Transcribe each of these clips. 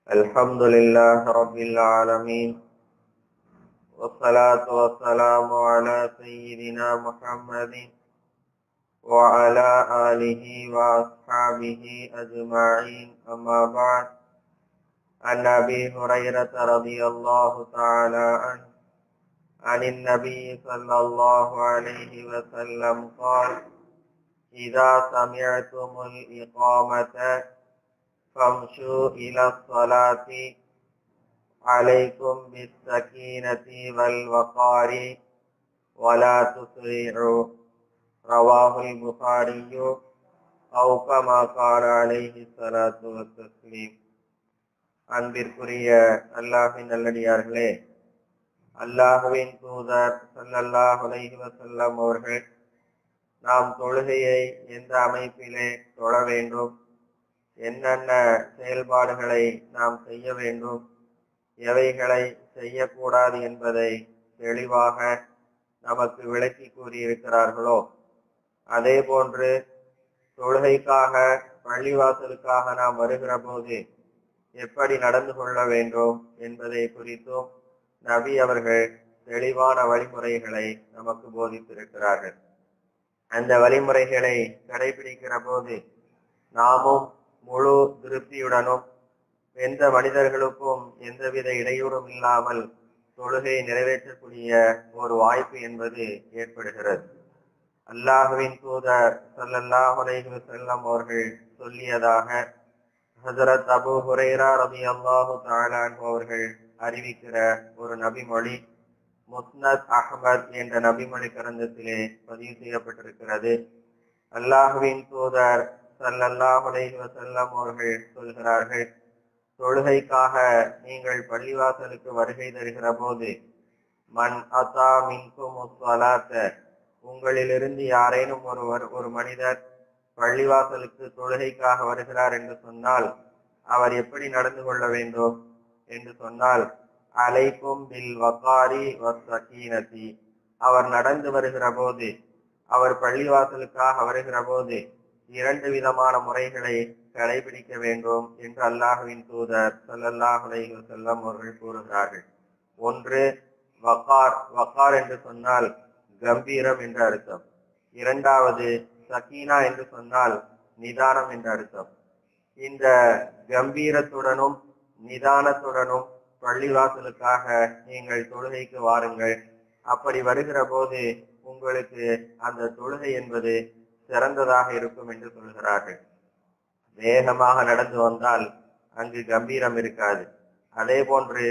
الحمد لله رب العالمين والصلاة والسلام على سيدنا محمد وعلى آله وأصحابه أجمعين أما بعد عن أبي هريرة رضي الله تعالى عنه عن النبي صلى الله عليه وسلم قال إذا سمعتم الإقامة فامشوا إلى الصلاة عليكم بالسكينة والوقار ولا تسرعوا رواه البخاري أو كما قال عليه الصلاة والتسليم அன்பிற்குரிய அல்லாஹின் நல்லடியார்களே அல்லாஹுவின் தூதர் சல்லல்லாஹ் அலைஹி வஸல்லம் அவர்கள் நாம் தொழுகையை எந்த அமைப்பிலே தொழ வேண்டும் என்னென்ன செயல்பாடுகளை நாம் செய்ய வேண்டும் எவைகளை செய்யக்கூடாது என்பதை தெளிவாக நமக்கு விளக்கி கூறியிருக்கிறார்களோ அதே போன்று தொழுகைக்காக பள்ளிவாசலுக்காக நாம் வருகிற போது எப்படி நடந்து கொள்ள வேண்டும் என்பதை குறித்தும் நபி அவர்கள் தெளிவான வழிமுறைகளை நமக்கு போதித்திருக்கிறார்கள் அந்த வழிமுறைகளை கடைபிடிக்கிற போது நாமும் முழு திருப்தியுடனும் எந்த மனிதர்களுக்கும் எந்தவித இடையூறும் இல்லாமல் தொழுகை நிறைவேற்றக்கூடிய ஒரு வாய்ப்பு என்பது ஏற்படுகிறது அல்லாஹுவின் தூதர் சல்லல்லாஹ் அலைஹி வஸல்லம் அவர்கள் சொல்லியதாக ஹசரத் அபு ஹுரைரா ரபி அல்லாஹு தாலான் அவர்கள் அறிவிக்கிற ஒரு நபிமொழி முஸ்னத் அஹமத் என்ற நபிமொழி கிரந்தத்திலே பதிவு செய்யப்பட்டிருக்கிறது அல்லாஹுவின் தூதர் சல்லல்லாஹ் அலைஹி வஸல்லம் அவர்கள் சொல்கிறார்கள் தொழுகைக்காக நீங்கள் பள்ளிவாசலுக்கு வருகை தருகிற போது மன் அத்தா மின்கும் உங்களிலிருந்து யாரேனும் ஒருவர் ஒரு மனிதர் பள்ளிவாசலுக்கு தொழுகைக்காக வருகிறார் என்று சொன்னால் அவர் எப்படி நடந்து கொள்ள வேண்டும் என்று சொன்னால் அலைக்கும் பில் வக்காரி வசீனதி அவர் நடந்து வருகிற போது அவர் பள்ளிவாசலுக்காக வருகிற போது இரண்டு விதமான முறைகளை கடைபிடிக்க வேண்டும் என்று அல்லாஹுவின் தூதர் சல்லல்லாஹ் அலைஹி வஸல்லம் அவர்கள் கூறுகிறார்கள் ஒன்று வக்கார் வக்கார் என்று சொன்னால் கம்பீரம் என்று அர்த்தம் இரண்டாவது சக்கீனா என்று சொன்னால் நிதானம் என்று அர்த்தம் இந்த கம்பீரத்துடனும் நிதானத்துடனும் பள்ளிவாசலுக்காக நீங்கள் தொழுகைக்கு வாருங்கள் அப்படி வருகிற போது உங்களுக்கு அந்த தொழுகை என்பது சிறந்ததாக இருக்கும் என்று சொல்கிறார்கள் வேகமாக நடந்து வந்தால் அங்கு கம்பீரம் இருக்காது அதே போன்று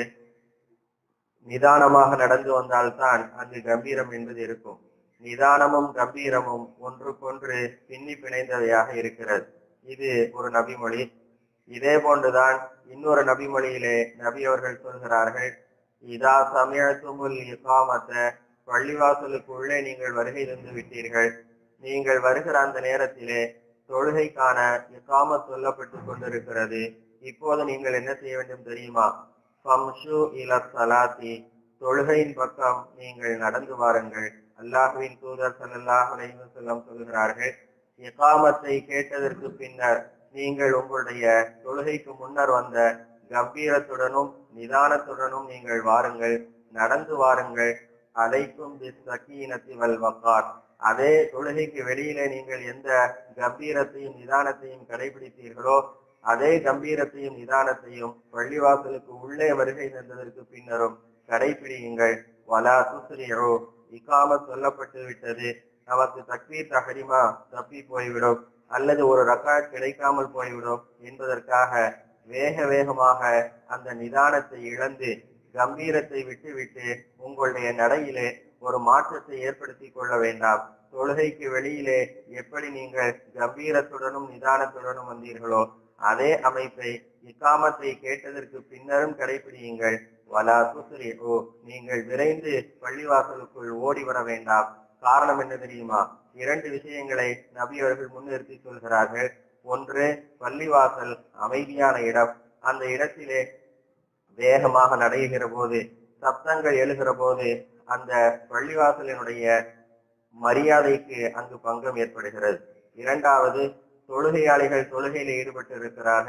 நிதானமாக நடந்து வந்தால்தான் அங்கு கம்பீரம் என்பது இருக்கும் நிதானமும் கம்பீரமும் ஒன்றுக்கொன்று பின்னி பிணைந்தவையாக இருக்கிறது இது ஒரு நபிமொழி இதே போன்றுதான் இன்னொரு நபிமொழியிலே நபி அவர்கள் சொல்கிறார்கள் இதா சமயத்துமுல் இகாமத்த பள்ளிவாசலுக்கு உள்ளே நீங்கள் வருகை தந்து விட்டீர்கள் நீங்கள் வருகிற அந்த நேரத்திலே தொழுகைக்கான இகாம சொல்லப்பட்டு கொண்டிருக்கிறது இப்போது நீங்கள் என்ன செய்ய வேண்டும் தெரியுமா ஃபம்ஷு இல சலாத்தி தொழுகையின் பக்கம் நீங்கள் நடந்து வாருங்கள் அல்லாஹுவின் தூதர் சல்லாஹ் அலைவசல்லம் சொல்கிறார்கள் இகாமத்தை கேட்டதற்கு பின்னர் நீங்கள் உங்களுடைய தொழுகைக்கு முன்னர் வந்த கம்பீரத்துடனும் நிதானத்துடனும் நீங்கள் வாருங்கள் நடந்து வாருங்கள் அலைக்கும் சக்கீனத்தி வல் வக்கார் அதே தொழுகைக்கு வெளியிலே நீங்கள் எந்த கம்பீரத்தையும் நிதானத்தையும் கடைபிடித்தீர்களோ அதே கம்பீரத்தையும் நிதானத்தையும் பள்ளிவாசலுக்கு உள்ளே வருகை தந்ததற்கு பின்னரும் கடைபிடியுங்கள் வலா சுஸ்ரியோ இக்காம சொல்லப்பட்டு விட்டது நமக்கு தக்வீர் தகரிமா தப்பி போய்விடும் அல்லது ஒரு ரக்காட் கிடைக்காமல் போய்விடும் என்பதற்காக வேக வேகமாக அந்த நிதானத்தை இழந்து கம்பீரத்தை விட்டுவிட்டு உங்களுடைய நடையிலே ஒரு மாற்றத்தை ஏற்படுத்தி கொள்ள வேண்டாம் தொழுகைக்கு வெளியிலே எப்படி நீங்கள் கம்பீரத்துடனும் நிதானத்துடனும் வந்தீர்களோ அதே அமைப்பை இக்காமத்தை கேட்டதற்கு பின்னரும் கடைபிடியுங்கள் வலா சுசுரியோ நீங்கள் விரைந்து பள்ளிவாசலுக்குள் ஓடி வர வேண்டாம் காரணம் என்ன தெரியுமா இரண்டு விஷயங்களை நபி அவர்கள் முன்னிறுத்தி சொல்கிறார்கள் ஒன்று பள்ளிவாசல் அமைதியான இடம் அந்த இடத்திலே வேகமாக நடைகிற போது சப்தங்கள் எழுகிற போது அந்த பள்ளிவாசலினுடைய மரியாதைக்கு அங்கு பங்கம் ஏற்படுகிறது இரண்டாவது தொழுகையாளிகள் தொழுகையில் ஈடுபட்டு இருக்கிறார்கள்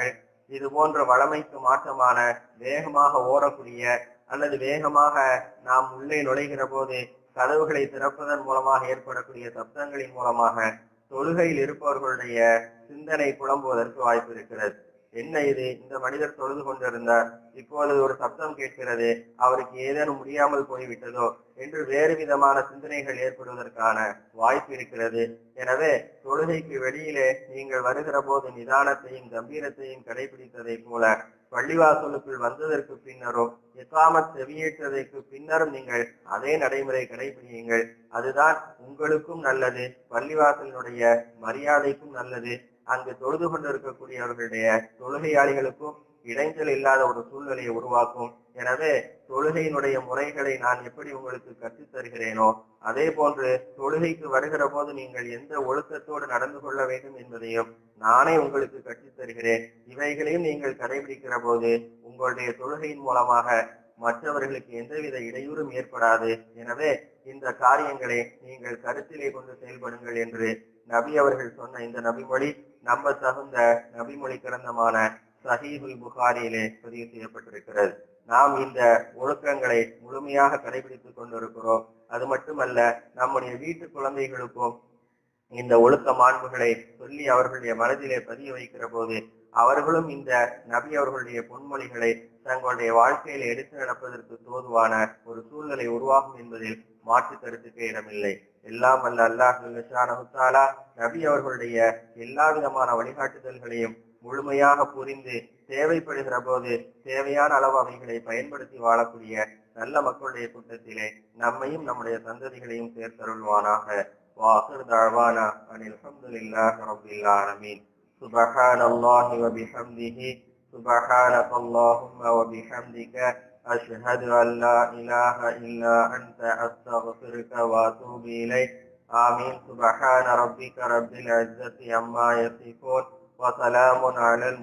இது போன்ற வளமைக்கு மாற்றமான வேகமாக ஓடக்கூடிய அல்லது வேகமாக நாம் உள்ளே நுழைகிற போது கதவுகளை திறப்பதன் மூலமாக ஏற்படக்கூடிய சப்தங்களின் மூலமாக தொழுகையில் இருப்பவர்களுடைய சிந்தனை குழம்புவதற்கு வாய்ப்பு இருக்கிறது என்ன இது இந்த மனிதர் தொழுது கொண்டிருந்தார் இப்பொழுது ஒரு சப்தம் கேட்கிறது அவருக்கு ஏதேனும் முடியாமல் போய்விட்டதோ என்று வேறு விதமான சிந்தனைகள் ஏற்படுவதற்கான வாய்ப்பு இருக்கிறது எனவே தொழுகைக்கு வெளியிலே நீங்கள் வருகிற போது நிதானத்தையும் கம்பீரத்தையும் கடைபிடித்ததை போல பள்ளிவாசலுக்குள் வந்ததற்கு பின்னரும் இஸ்லாமத் செவியேற்றதற்கு பின்னரும் நீங்கள் அதே நடைமுறை கடைபிடியுங்கள் அதுதான் உங்களுக்கும் நல்லது பள்ளிவாசலினுடைய மரியாதைக்கும் நல்லது அங்கு தொழுது கொண்டிருக்கக்கூடியவர்களுடைய தொழுகையாளிகளுக்கும் இடைஞ்சல் இல்லாத ஒரு சூழ்நிலையை உருவாக்கும் எனவே தொழுகையினுடைய முறைகளை நான் எப்படி உங்களுக்கு கற்றுத் தருகிறேனோ அதே போன்று தொழுகைக்கு வருகிற போது நீங்கள் எந்த ஒழுக்கத்தோடு நடந்து கொள்ள வேண்டும் என்பதையும் நானே உங்களுக்கு கற்றுத் தருகிறேன் இவைகளையும் நீங்கள் கடைபிடிக்கிற போது உங்களுடைய தொழுகையின் மூலமாக மற்றவர்களுக்கு எந்தவித இடையூறும் ஏற்படாது எனவே இந்த காரியங்களை நீங்கள் கருத்திலே கொண்டு செயல்படுங்கள் என்று நபி அவர்கள் சொன்ன இந்த நபிமொழி நம்ப தகுந்த நபிமொழி கிரந்தமான சஹீஹுல் புகாரியிலே பதிவு செய்யப்பட்டிருக்கிறது நாம் இந்த ஒழுக்கங்களை முழுமையாக கடைபிடித்துக் கொண்டிருக்கிறோம் அது மட்டுமல்ல நம்முடைய வீட்டு குழந்தைகளுக்கும் இந்த ஒழுக்க மாண்புகளை சொல்லி அவர்களுடைய மனதிலே பதிய வைக்கிற போது அவர்களும் இந்த நபி அவர்களுடைய பொன்மொழிகளை தங்களுடைய வாழ்க்கையில எடுத்து நடப்பதற்கு தோதுவான ஒரு சூழ்நிலை உருவாகும் என்பதில் மாற்று கருத்துக்கு இடமில்லை எல்லாம் அல்ல அல்லாஹ் நபி அவர்களுடைய எல்லா விதமான வழிகாட்டுதல்களையும் முழுமையாக புரிந்து தேவைப்படுகிற போது தேவையான அளவு அவைகளை பயன்படுத்தி வாழக்கூடிய நல்ல மக்களுடைய கூட்டத்திலே நம்மையும் நம்முடைய சந்ததிகளையும் சேர்த்தருள்வானாக வாசர் தாழ்வானா அனில் அல்ஹம்துலில்லாஹி ரப்பில் ஆலமீன் سبحان الله وبحمده سبحانك اللهم وبحمدك أشهد أن لا إله إلا أنت أستغفرك وأتوب إليك آمين سبحان ربك رب العزة عما يصفون وسلام على